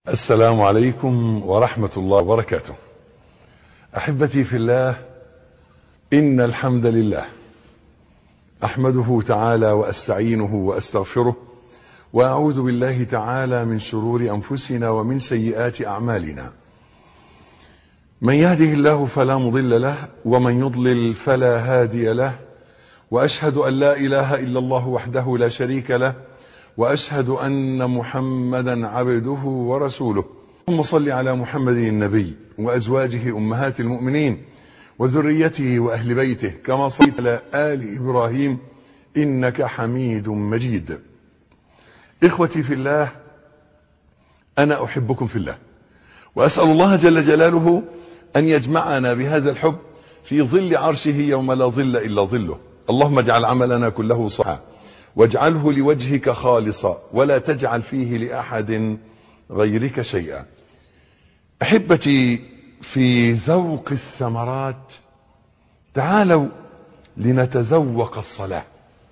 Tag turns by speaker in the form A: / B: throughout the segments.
A: السلام عليكم ورحمة الله وبركاته. أحبتي في الله إن الحمد لله أحمده تعالى وأستعينه وأستغفره وأعوذ بالله تعالى من شرور أنفسنا ومن سيئات أعمالنا. من يهده الله فلا مضل له ومن يضلل فلا هادي له وأشهد أن لا إله إلا الله وحده لا شريك له واشهد ان محمدا عبده ورسوله اللهم صل على محمد النبي وازواجه امهات المؤمنين وذريته واهل بيته كما صليت على ال ابراهيم انك حميد مجيد اخوتي في الله انا احبكم في الله واسال الله جل جلاله ان يجمعنا بهذا الحب في ظل عرشه يوم لا ظل الا ظله اللهم اجعل عملنا كله صحا واجعله لوجهك خالصا ولا تجعل فيه لاحد غيرك شيئا احبتي في ذوق الثمرات تعالوا لنتذوق الصلاه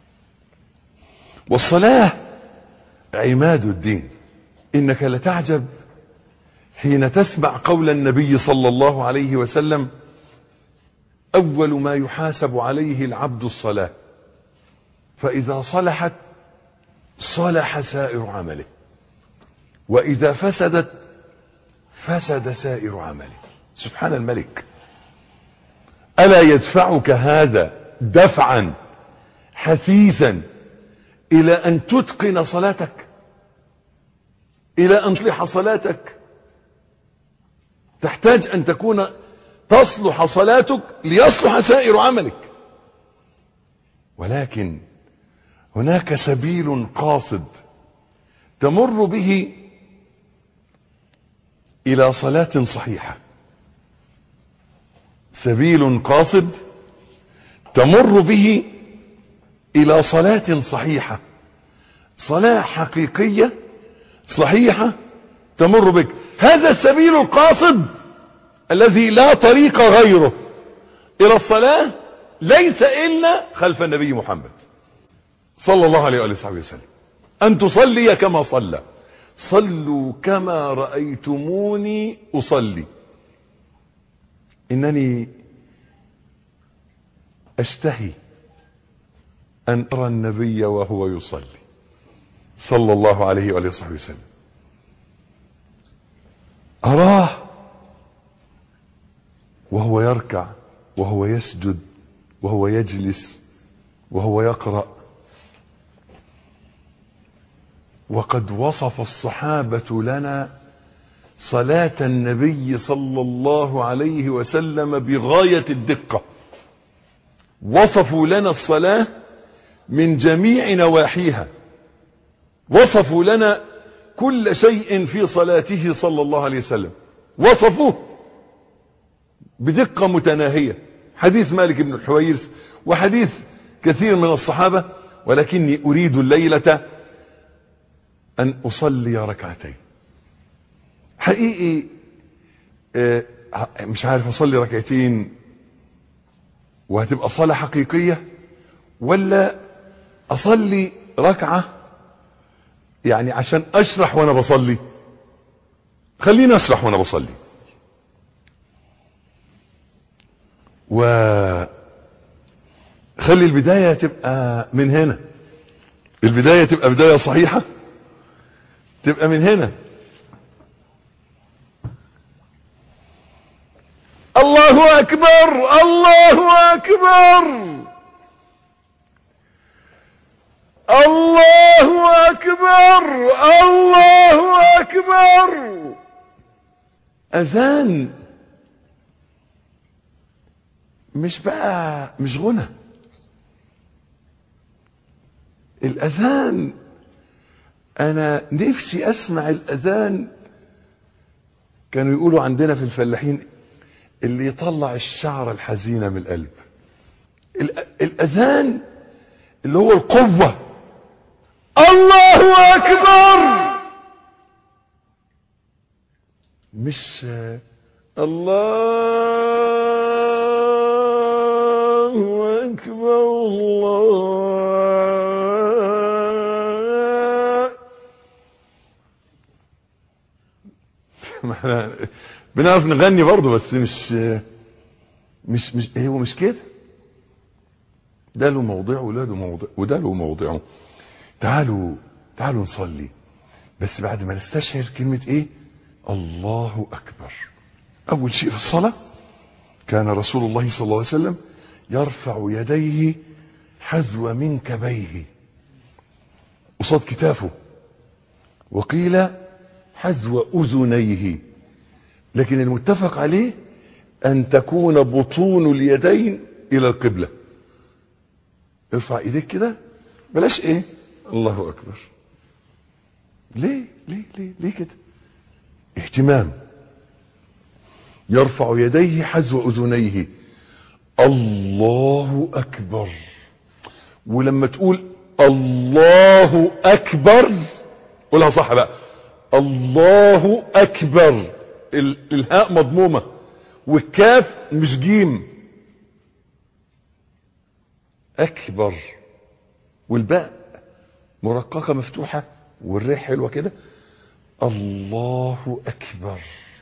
A: والصلاه عماد الدين انك لتعجب حين تسمع قول النبي صلى الله عليه وسلم اول ما يحاسب عليه العبد الصلاه فإذا صلحت صلح سائر عمله وإذا فسدت فسد سائر عمله سبحان الملك ألا يدفعك هذا دفعا حثيثا إلى أن تتقن صلاتك إلى أن تصلح صلاتك تحتاج أن تكون تصلح صلاتك ليصلح سائر عملك ولكن هناك سبيل قاصد تمر به الى صلاه صحيحه سبيل قاصد تمر به الى صلاه صحيحه صلاه حقيقيه صحيحه تمر بك هذا السبيل القاصد الذي لا طريق غيره الى الصلاه ليس الا خلف النبي محمد صلى الله عليه وآله وصحبه وسلم أن تصلي كما صلى صلوا كما رأيتموني أصلي إنني أشتهي أن أرى النبي وهو يصلي صلى الله عليه وآله وصحبه وسلم أراه وهو يركع وهو يسجد وهو يجلس وهو يقرأ وقد وصف الصحابة لنا صلاة النبي صلى الله عليه وسلم بغاية الدقة وصفوا لنا الصلاة من جميع نواحيها وصفوا لنا كل شيء في صلاته صلى الله عليه وسلم وصفوه بدقة متناهية حديث مالك بن الحويرس وحديث كثير من الصحابة ولكني أريد الليلة أن أصلي ركعتين حقيقي مش عارف أصلي ركعتين وهتبقى صلاة حقيقية ولا أصلي ركعة يعني عشان أشرح وأنا بصلي خليني أشرح وأنا بصلي و خلي البداية تبقى من هنا البداية تبقى بداية صحيحة تبقى من هنا الله اكبر الله اكبر الله اكبر الله اكبر اذان مش بقى مش غنى الاذان انا نفسي اسمع الاذان كانوا يقولوا عندنا في الفلاحين اللي يطلع الشعر الحزينه من القلب الاذان اللي هو القوه الله اكبر مش الله اكبر الله ما احنا بنعرف نغني برضه بس مش مش مش هو مش كده ده له موضعه وده له موضع وده له موضعه تعالوا تعالوا نصلي بس بعد ما نستشعر كلمة ايه الله أكبر أول شيء في الصلاة كان رسول الله صلى الله عليه وسلم يرفع يديه حذو منكبيه قصاد كتافه وقيل حذو أذنيه لكن المتفق عليه أن تكون بطون اليدين إلى القبلة ارفع ايديك كده بلاش ايه الله أكبر ليه ليه ليه ليه كده اهتمام يرفع يديه حذو اذنيه الله اكبر ولما تقول الله اكبر قولها صح بقى الله اكبر ال- الهاء مضمومه والكاف مش جيم اكبر والباء مرققه مفتوحه والريح حلوه كده الله اكبر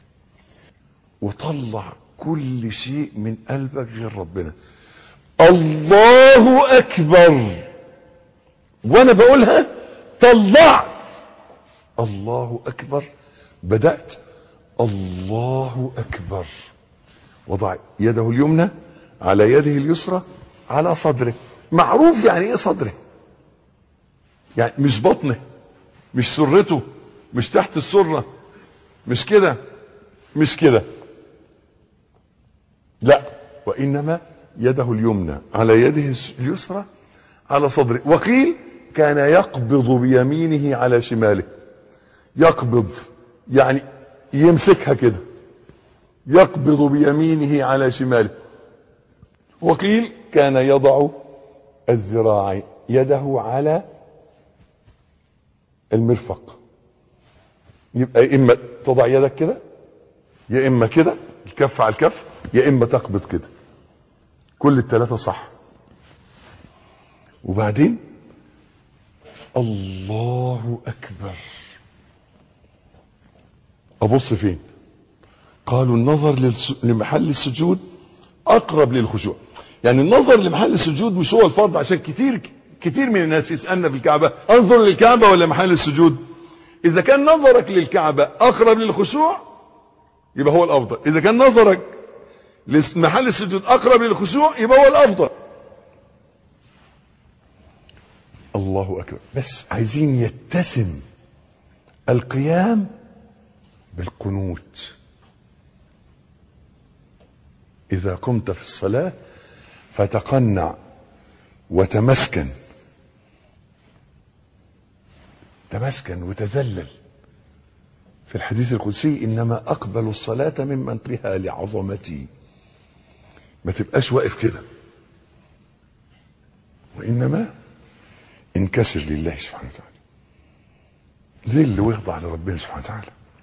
A: وطلع كل شيء من قلبك غير ربنا الله اكبر وانا بقولها طلع الله اكبر بدات الله اكبر وضع يده اليمنى على يده اليسرى على صدره معروف يعني ايه صدره يعني مش بطنه مش سرته مش تحت السره مش كده مش كده لا وانما يده اليمنى على يده اليسرى على صدره وقيل كان يقبض بيمينه على شماله يقبض يعني يمسكها كده يقبض بيمينه على شماله وقيل كان يضع الذراع يده على المرفق يبقى يا اما تضع يدك كده يا اما كده الكف على الكف يا اما تقبض كده كل الثلاثه صح وبعدين الله اكبر ابص فين قالوا النظر للس... لمحل السجود اقرب للخشوع يعني النظر لمحل السجود مش هو الفرض عشان كتير كتير من الناس يسالنا في الكعبه انظر للكعبه ولا محل السجود اذا كان نظرك للكعبه اقرب للخشوع يبقى هو الافضل اذا كان نظرك لمحل السجود اقرب للخشوع يبقى هو الافضل الله اكبر بس عايزين يتسم القيام بالقنوت اذا قمت في الصلاه فتقنع وتمسكن تمسكن وتذلل في الحديث القدسي انما اقبل الصلاه ممن بها لعظمتي ما تبقاش واقف كده وانما انكسر لله سبحانه وتعالى ذل واخضع لربنا سبحانه وتعالى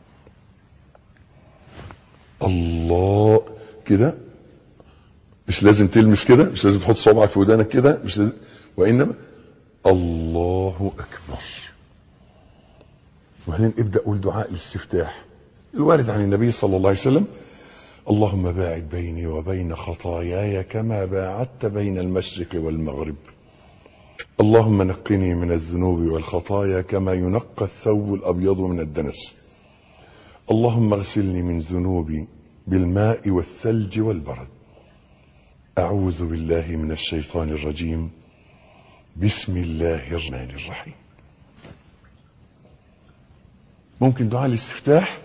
A: الله كده مش لازم تلمس كده مش لازم تحط صبعك في ودانك كده مش لازم وانما الله اكبر وبعدين ابدا قول دعاء الاستفتاح الوارد عن النبي صلى الله عليه وسلم اللهم باعد بيني وبين خطاياي كما باعدت بين المشرق والمغرب اللهم نقني من الذنوب والخطايا كما ينقى الثوب الابيض من الدنس اللهم اغسلني من ذنوبي بالماء والثلج والبرد اعوذ بالله من الشيطان الرجيم بسم الله الرحمن الرحيم ممكن دعاء الاستفتاح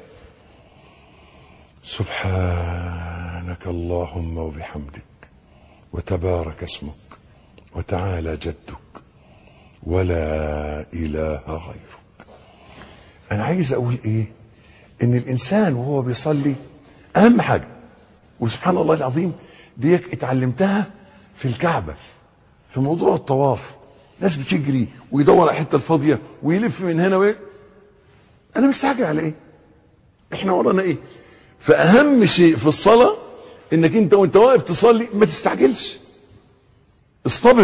A: سبحانك اللهم وبحمدك وتبارك اسمك وتعالى جدك ولا اله غيرك انا عايز اقول ايه ان الانسان وهو بيصلي اهم حاجه وسبحان الله العظيم ديك اتعلمتها في الكعبه في موضوع الطواف ناس بتجري ويدور على الحته الفاضيه ويلف من هنا وين انا مستعجل على ايه احنا ورانا ايه فاهم شيء في الصلاه انك انت وانت واقف تصلي ما تستعجلش اصطبر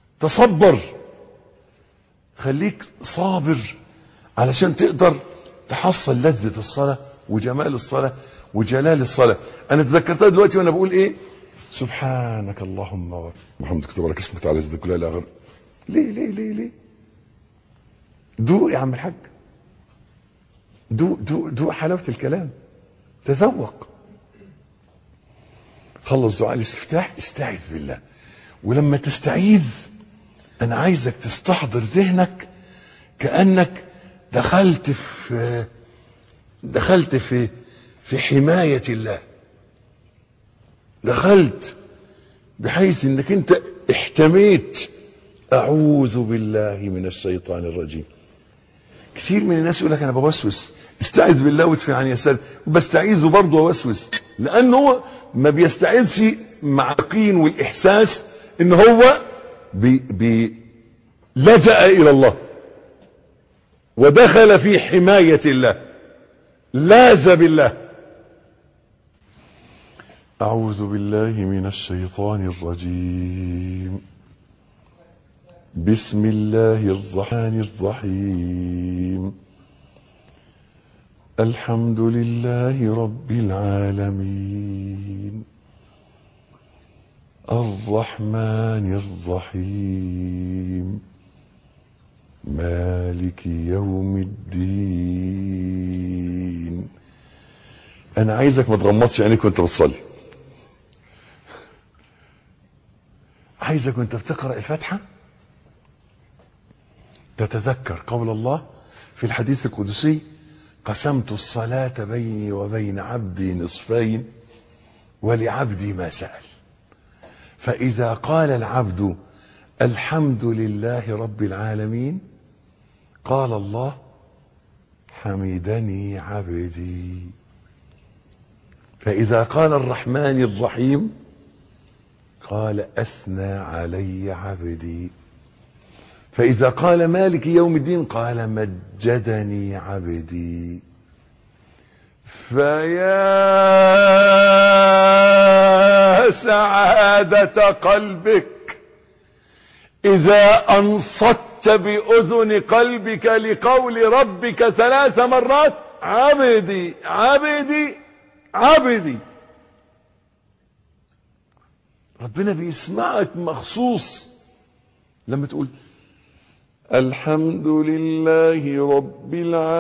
A: تصبر خليك صابر علشان تقدر تحصل لذة الصلاة وجمال الصلاة وجلال الصلاة أنا تذكرتها دلوقتي وأنا بقول إيه سبحانك اللهم وبحمدك تبارك اسمك تعالى يزدك لا غير ليه ليه ليه ليه دوق يا عم الحاج دوق دوق دوق حلاوة الكلام تذوق خلص دعاء الاستفتاح استعذ بالله ولما تستعيذ انا عايزك تستحضر ذهنك كانك دخلت في دخلت في في حمايه الله دخلت بحيث انك انت احتميت اعوذ بالله من الشيطان الرجيم كثير من الناس يقول لك انا بوسوس استعذ بالله وادفع عن يسار بستعيذ برضه اوسوس لانه هو ما بيستعيذش مع اليقين والاحساس ان هو بي بي لجأ الى الله ودخل في حماية الله لاز بالله أعوذ بالله من الشيطان الرجيم بسم الله الرحمن الرحيم الحمد لله رب العالمين الرحمن الرحيم مالك يوم الدين انا عايزك ما تغمضش عينيك وانت بتصلي عايزك وانت بتقرا الفاتحه تتذكر قول الله في الحديث القدسي قسمت الصلاه بيني وبين عبدي نصفين ولعبدي ما سال فاذا قال العبد الحمد لله رب العالمين قال الله حمدني عبدي فإذا قال الرحمن الرحيم قال أثنى علي عبدي فإذا قال مالك يوم الدين قال مجدني عبدي فيا سعادة قلبك إذا أنصت بأذن قلبك لقول ربك ثلاث مرات عبدي عبدي عبدي ربنا بيسمعك مخصوص لما تقول الحمد لله رب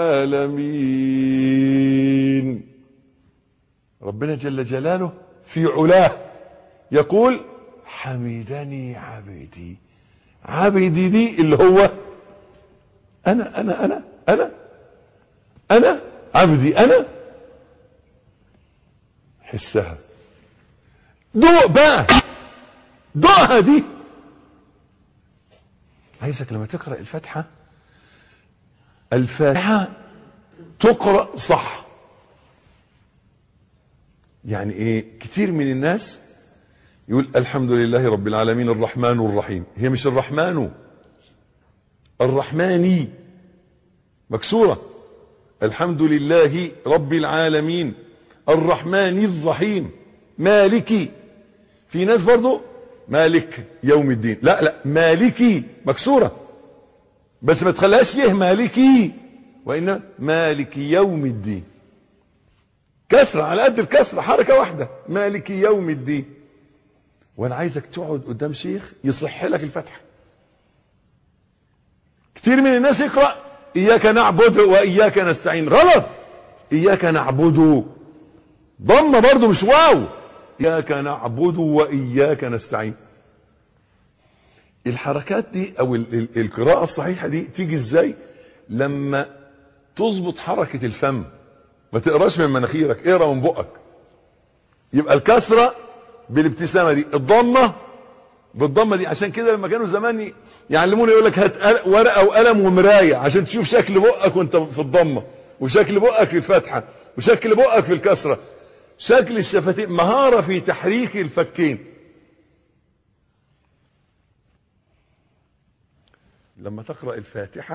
A: العالمين ربنا جل جلاله في علاه يقول حمدني عبدي عبدي دي اللي هو انا انا انا انا انا عبدي انا حسها دوق بقى دوقها دي عايزك لما تقرا الفاتحه الفاتحه تقرا صح يعني ايه كتير من الناس يقول الحمد لله رب العالمين الرحمن الرحيم هي مش الرحمن الرحماني مكسورة الحمد لله رب العالمين الرحمن الرحيم مالكي في ناس برضو مالك يوم الدين لا لا مالكي مكسورة بس ما تخليهاش يه مالكي وإن مالك يوم الدين كسرة على قد الكسرة حركة واحدة مالك يوم الدين وانا عايزك تقعد قدام شيخ يصح لك الفتحه كتير من الناس يقرا اياك نعبد واياك نستعين غلط اياك نعبد ضمه برضو مش واو اياك نعبد واياك نستعين الحركات دي او ال ال القراءه الصحيحه دي تيجي ازاي لما تظبط حركه الفم ما تقراش من مناخيرك اقرا من بقك يبقى الكسره بالابتسامه دي الضمه بالضمه دي عشان كده لما كانوا زمان يعلمونا يقول لك هات ورقه وقلم ومرايه عشان تشوف شكل بقك وانت في الضمه وشكل بقك في الفتحه وشكل بقك في الكسره شكل الشفتين مهاره في تحريك الفكين لما تقرا الفاتحه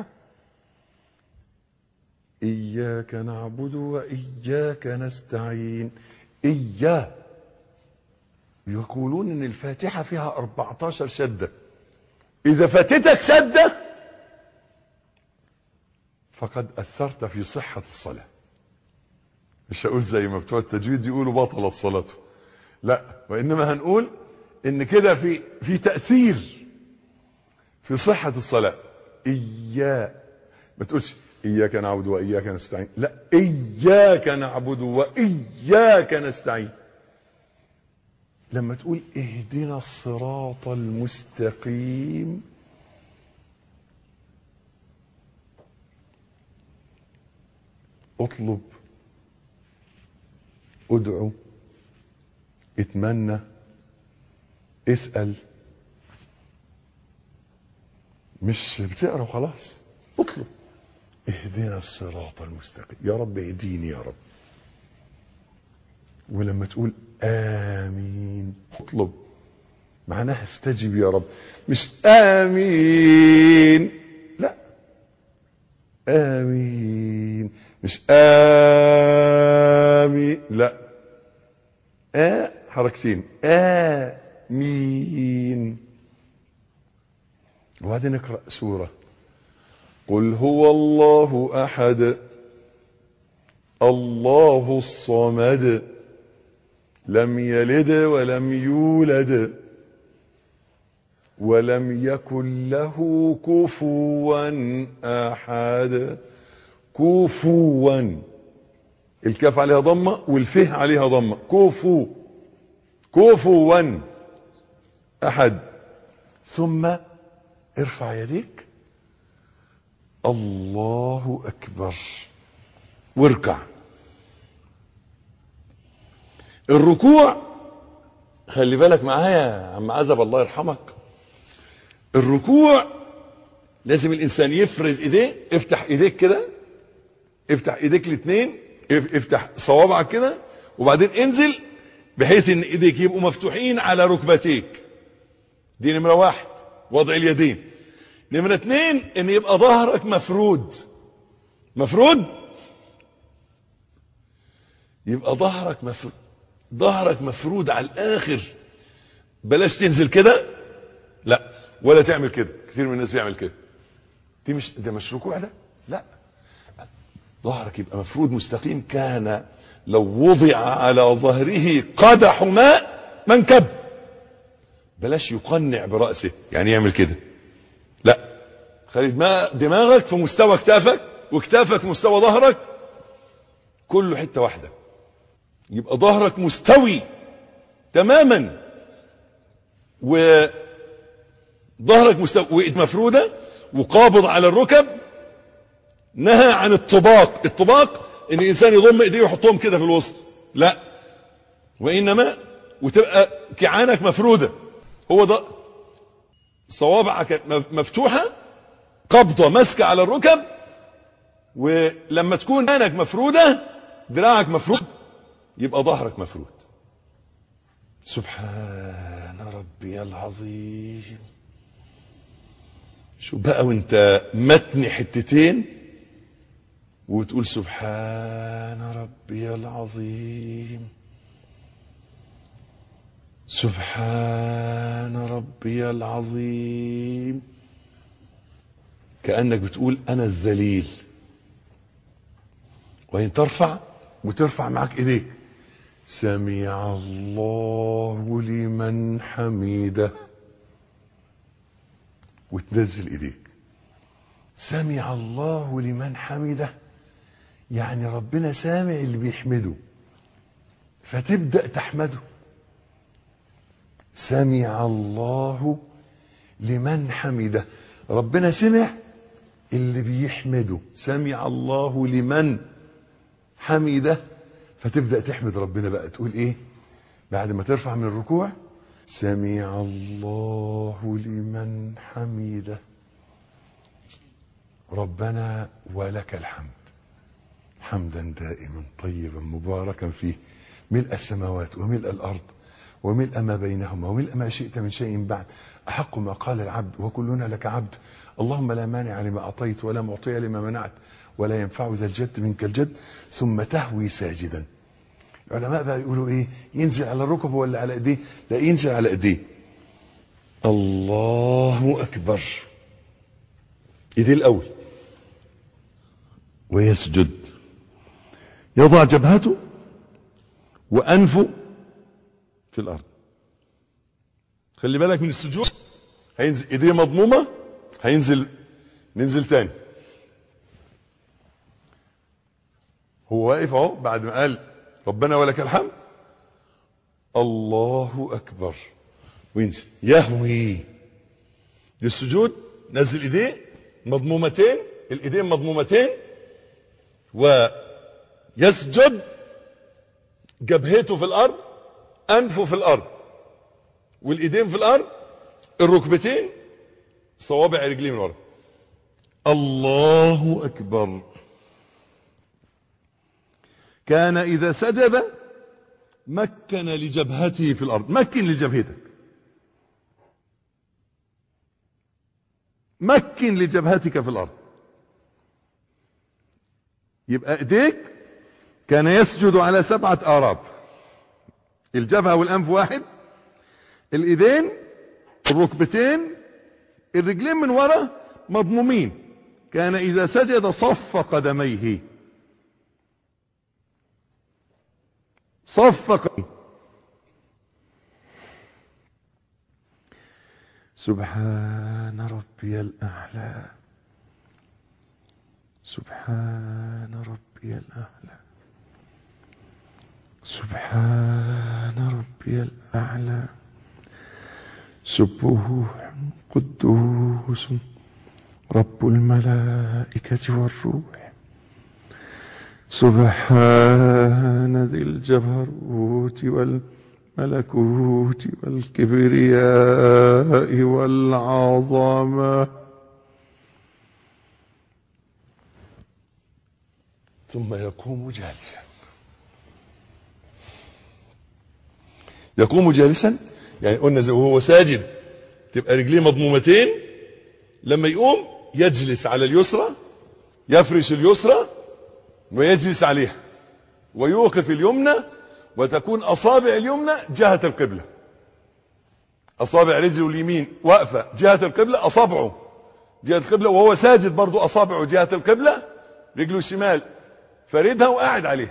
A: اياك نعبد واياك نستعين اياك يقولون ان الفاتحة فيها 14 شدة اذا فاتتك شدة فقد اثرت في صحه الصلاه مش هقول زي ما بتوع التجويد يقولوا بطلت صلاته لا وانما هنقول ان كده في في تاثير في صحه الصلاه اياك ما تقولش اياك نعبد واياك نستعين لا اياك نعبد واياك نستعين لما تقول اهدنا الصراط المستقيم اطلب ادعو اتمنى اسأل مش بتقرا وخلاص اطلب اهدنا الصراط المستقيم يا رب اهديني يا رب ولما تقول امين اطلب معناها استجب يا رب مش امين لا امين مش امين لا آ حركتين آمين وبعدين نقرأ سورة قل هو الله أحد الله الصمد لم يلد ولم يولد ولم يكن له كفوا أحد كفوا الكاف عليها ضمة والفه عليها ضمة كفو كفوا أحد ثم ارفع يديك الله أكبر واركع الركوع خلي بالك معايا يا عم عزب الله يرحمك الركوع لازم الانسان يفرد ايديه افتح ايديك كده افتح ايديك الاثنين افتح صوابعك كده وبعدين انزل بحيث ان ايديك يبقوا مفتوحين على ركبتيك دي نمرة واحد وضع اليدين نمرة اتنين ان يبقى ظهرك مفرود مفرود يبقى ظهرك مفرود ظهرك مفرود على الاخر بلاش تنزل كده لا ولا تعمل كده كتير من الناس بيعمل كده دي مش ده مش ركوع ده لا ظهرك يبقى مفرود مستقيم كان لو وضع على ظهره قدح ماء منكب بلاش يقنع برأسه يعني يعمل كده لا خلي دماغك في مستوى كتافك وكتافك في مستوى ظهرك كله حتة واحدة يبقى ظهرك مستوي تماما وظهرك مستوي وايد مفرودة وقابض على الركب نهى عن الطباق الطباق ان الانسان يضم ايديه ويحطهم كده في الوسط لا وانما وتبقى كعانك مفروده هو ده صوابعك مفتوحه قبضه ماسكه على الركب ولما تكون عينك مفروده دراعك مفرود يبقى ظهرك مفرود سبحان ربي العظيم شو بقى وانت متني حتتين وتقول سبحان ربي العظيم سبحان ربي العظيم كأنك بتقول أنا الذليل وإن ترفع وترفع معك إيديك سمع الله لمن حميده وتنزل إيديك سمع الله لمن حمده يعني ربنا سامع اللي بيحمده فتبدأ تحمده سمع الله لمن حمده ربنا سمع اللي بيحمده سمع الله لمن حمده فتبدأ تحمد ربنا بقى تقول ايه بعد ما ترفع من الركوع سمع الله لمن حمده ربنا ولك الحمد حمدا دائما طيبا مباركا فيه ملء السماوات وملء الارض وملء ما بينهما وملء ما شئت من شيء بعد احق ما قال العبد وكلنا لك عبد اللهم لا مانع لما اعطيت ولا معطي لما منعت ولا ينفع ذا الجد منك الجد ثم تهوي ساجدا العلماء بقى يقولوا ايه ينزل على الركب ولا على ايديه لا ينزل على ايديه الله اكبر ايديه الاول ويسجد يضع جبهته وأنفه في الأرض خلي بالك من السجود هينزل ايديه مضمومة هينزل ننزل تاني هو واقف اهو بعد ما قال ربنا ولك الحمد الله اكبر وينزل يهوي للسجود نزل ايديه مضمومتين الايدين مضمومتين ويسجد جبهته في الارض انفه في الارض والايدين في الارض الركبتين صوابع رجليه من ورا الله اكبر كان اذا سجد مكن لجبهته في الارض مكن لجبهتك مكن لجبهتك في الارض يبقى ايديك كان يسجد على سبعه اعراب الجبهه والانف واحد الايدين الركبتين الرجلين من ورا مضمومين كان اذا سجد صف قدميه صف قدميه سبحان ربي الاعلى سبحان ربي الاعلى سبحان ربي الاعلى سبوح قدوس رب الملائكة والروح سبحان ذي الجبروت والملكوت والكبرياء والعظمة ثم يقوم جالسا يقوم جالسا يعني قلنا زي وهو ساجد تبقى رجليه مضمومتين لما يقوم يجلس على اليسرى يفرش اليسرى ويجلس عليها ويوقف اليمنى وتكون اصابع اليمنى جهه القبله اصابع رجله اليمين واقفه جهه القبله اصابعه جهه القبله وهو ساجد برضه اصابعه جهه القبله رجله الشمال فاردها وقاعد عليها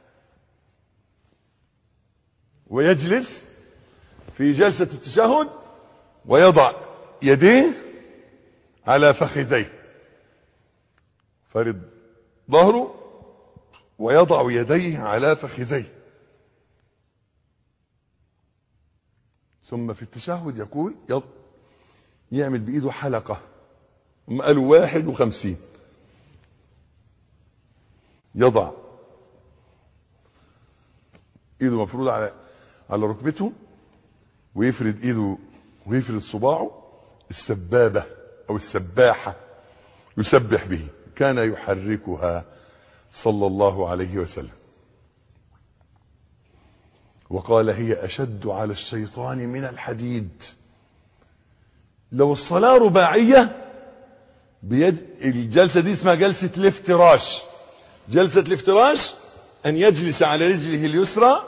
A: ويجلس في جلسة التشهد ويضع يديه على فخذيه فرد ظهره ويضع يديه على فخذيه ثم في التشهد يقول يض... يعمل بإيده حلقة هم قالوا واحد وخمسين يضع ايده مفروضة على على ركبته ويفرد ايده ويفرد صباعه السبابة او السباحة يسبح به كان يحركها صلى الله عليه وسلم وقال هي اشد على الشيطان من الحديد لو الصلاة رباعية بيد الجلسة دي اسمها جلسة الافتراش جلسة الافتراش ان يجلس على رجله اليسرى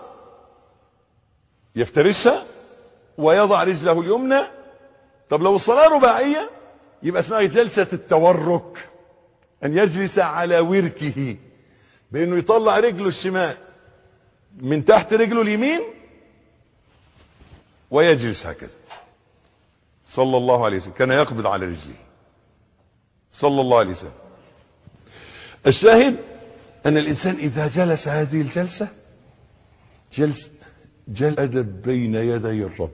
A: يفترشها ويضع رجله اليمنى طب لو الصلاة رباعية يبقى اسمها جلسة التورك أن يجلس على وركه بأنه يطلع رجله الشمال من تحت رجله اليمين ويجلس هكذا صلى الله عليه وسلم كان يقبض على رجله صلى الله عليه وسلم الشاهد أن الإنسان إذا جلس هذه الجلسة جلس جل أدب بين يدي الرب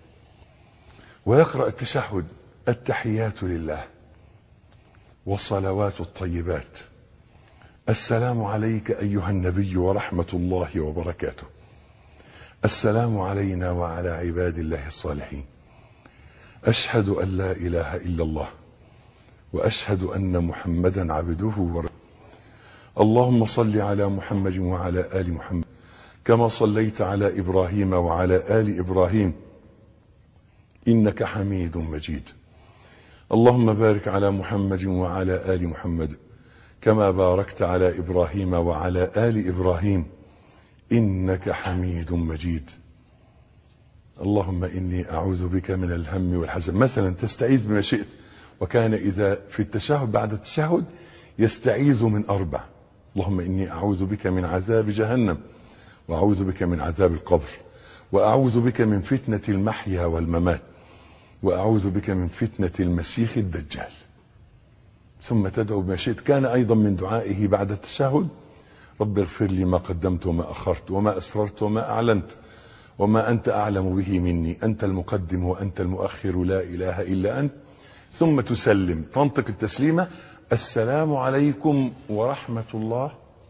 A: ويقرأ التشهد التحيات لله والصلوات الطيبات السلام عليك أيها النبي ورحمة الله وبركاته السلام علينا وعلى عباد الله الصالحين أشهد أن لا إله إلا الله وأشهد أن محمدا عبده ورسوله اللهم صل على محمد وعلى آل محمد كما صليت على ابراهيم وعلى ال ابراهيم انك حميد مجيد اللهم بارك على محمد وعلى ال محمد كما باركت على ابراهيم وعلى ال ابراهيم انك حميد مجيد اللهم اني اعوذ بك من الهم والحزن مثلا تستعيذ بما شئت وكان اذا في التشهد بعد التشهد يستعيذ من أربع اللهم إني أعوذ بك من عذاب جهنم وأعوذ بك من عذاب القبر وأعوذ بك من فتنة المحيا والممات وأعوذ بك من فتنة المسيح الدجال ثم تدعو بما شئت كان أيضا من دعائه بعد التشهد رب اغفر لي ما قدمت وما أخرت وما أسررت وما أعلنت وما أنت أعلم به مني أنت المقدم وأنت المؤخر لا إله إلا أنت ثم تسلم تنطق التسليمة السلام عليكم ورحمة الله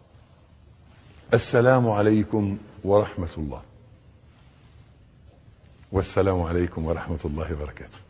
A: السلام عليكم ورحمة الله والسلام عليكم ورحمة الله وبركاته